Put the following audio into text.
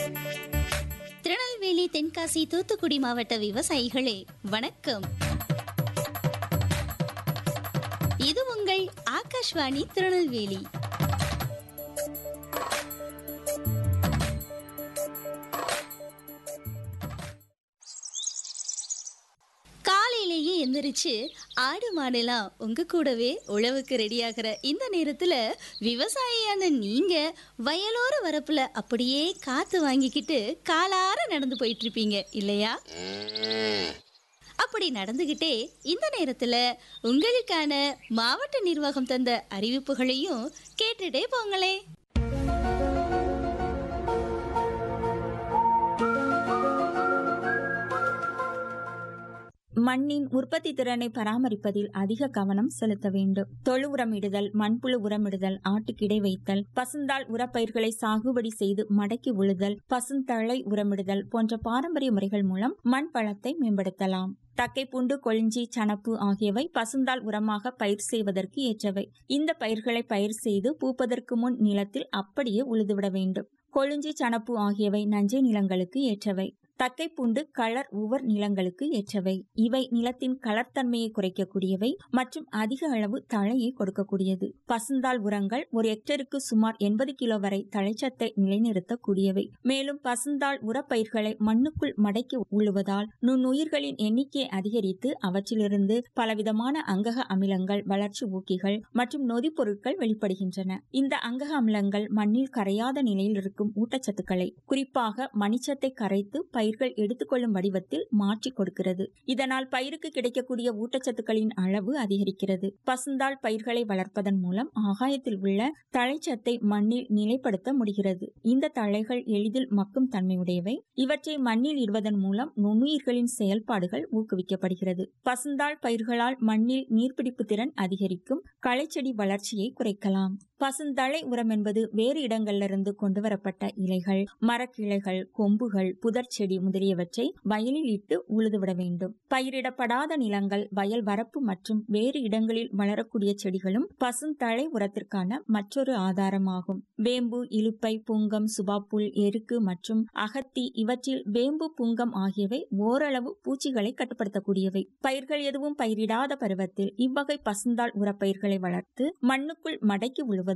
திருநெல்வேலி தென்காசி தூத்துக்குடி மாவட்ட விவசாயிகளே வணக்கம் இது உங்கள் ஆகாஷ்வாணி திருநெல்வேலி காலையிலேயே எந்திரிச்சு ஆடு மாடெல்லாம் உங்க கூடவே உழவுக்கு ரெடியாகிற இந்த நேரத்துல விவசாயியான நீங்க வயலோர வரப்புல அப்படியே காத்து வாங்கிக்கிட்டு காலார நடந்து போயிட்டு இருப்பீங்க இல்லையா அப்படி நடந்துகிட்டே இந்த நேரத்துல உங்களுக்கான மாவட்ட நிர்வாகம் தந்த அறிவிப்புகளையும் கேட்டுட்டே போங்களே மண்ணின் உற்பத்தி திறனை பராமரிப்பதில் அதிக கவனம் செலுத்த வேண்டும் தொழு உரமிடுதல் மண்புழு உரமிடுதல் ஆட்டுக்கிடை வைத்தல் பசுந்தாள் உரப்பயிர்களை சாகுபடி செய்து மடக்கி உழுதல் பசுந்தழை உரமிடுதல் போன்ற பாரம்பரிய முறைகள் மூலம் மண் வளத்தை மேம்படுத்தலாம் தக்கைப்பூண்டு கொழிஞ்சி சணப்பு ஆகியவை பசுந்தாள் உரமாக பயிர் செய்வதற்கு ஏற்றவை இந்த பயிர்களை பயிர் செய்து பூப்பதற்கு முன் நிலத்தில் அப்படியே உழுதுவிட வேண்டும் கொழிஞ்சி சணப்பு ஆகியவை நஞ்சை நிலங்களுக்கு ஏற்றவை தக்கைப்பூண்டு களர் உவர் நிலங்களுக்கு ஏற்றவை இவை நிலத்தின் கலர்த்தன்மையை குறைக்கக்கூடியவை மற்றும் அதிக அளவு தழையை கொடுக்கக்கூடியது பசுந்தாள் உரங்கள் ஒரு ஹெக்டருக்கு சுமார் எண்பது கிலோ வரை தழைச்சத்தை நிலைநிறுத்தக்கூடியவை மேலும் பசுந்தாள் உரப்பயிர்களை மண்ணுக்குள் மடக்கி உழுவதால் நுண்ணுயிர்களின் எண்ணிக்கையை அதிகரித்து அவற்றிலிருந்து பலவிதமான அங்கக அமிலங்கள் வளர்ச்சி ஊக்கிகள் மற்றும் நொதிப் பொருட்கள் வெளிப்படுகின்றன இந்த அங்கக அமிலங்கள் மண்ணில் கரையாத நிலையில் இருக்கும் ஊட்டச்சத்துக்களை குறிப்பாக மணிச்சத்தை கரைத்து பயிர்கள் எடுத்துக்கொள்ளும் வடிவத்தில் மாற்றி கொடுக்கிறது இதனால் பயிருக்கு கிடைக்கக்கூடிய ஊட்டச்சத்துக்களின் அளவு அதிகரிக்கிறது பசுந்தாள் பயிர்களை வளர்ப்பதன் மூலம் ஆகாயத்தில் உள்ள தழைச்சத்தை மண்ணில் நிலைப்படுத்த முடிகிறது இந்த தழைகள் எளிதில் மக்கும் தன்மையுடையவை இவற்றை மண்ணில் இடுவதன் மூலம் நுண்ணுயிர்களின் செயல்பாடுகள் ஊக்குவிக்கப்படுகிறது பசுந்தாள் பயிர்களால் மண்ணில் நீர்பிடிப்பு திறன் அதிகரிக்கும் களைச்செடி வளர்ச்சியை குறைக்கலாம் பசுந்தழை உரம் என்பது வேறு இடங்களிலிருந்து கொண்டுவரப்பட்ட இலைகள் மரக்கிளைகள் கொம்புகள் புதர் செடி முதலியவற்றை வயலில் இட்டு உழுதுவிட வேண்டும் பயிரிடப்படாத நிலங்கள் வயல் வரப்பு மற்றும் வேறு இடங்களில் வளரக்கூடிய செடிகளும் பசுந்தழை உரத்திற்கான மற்றொரு ஆதாரமாகும் வேம்பு இலுப்பை புங்கம் சுபாப்புல் எருக்கு மற்றும் அகத்தி இவற்றில் வேம்பு புங்கம் ஆகியவை ஓரளவு பூச்சிகளை கட்டுப்படுத்தக்கூடியவை பயிர்கள் எதுவும் பயிரிடாத பருவத்தில் இவ்வகை பசுந்தாள் உரப்பயிர்களை வளர்த்து மண்ணுக்குள் மடக்கி உழுவது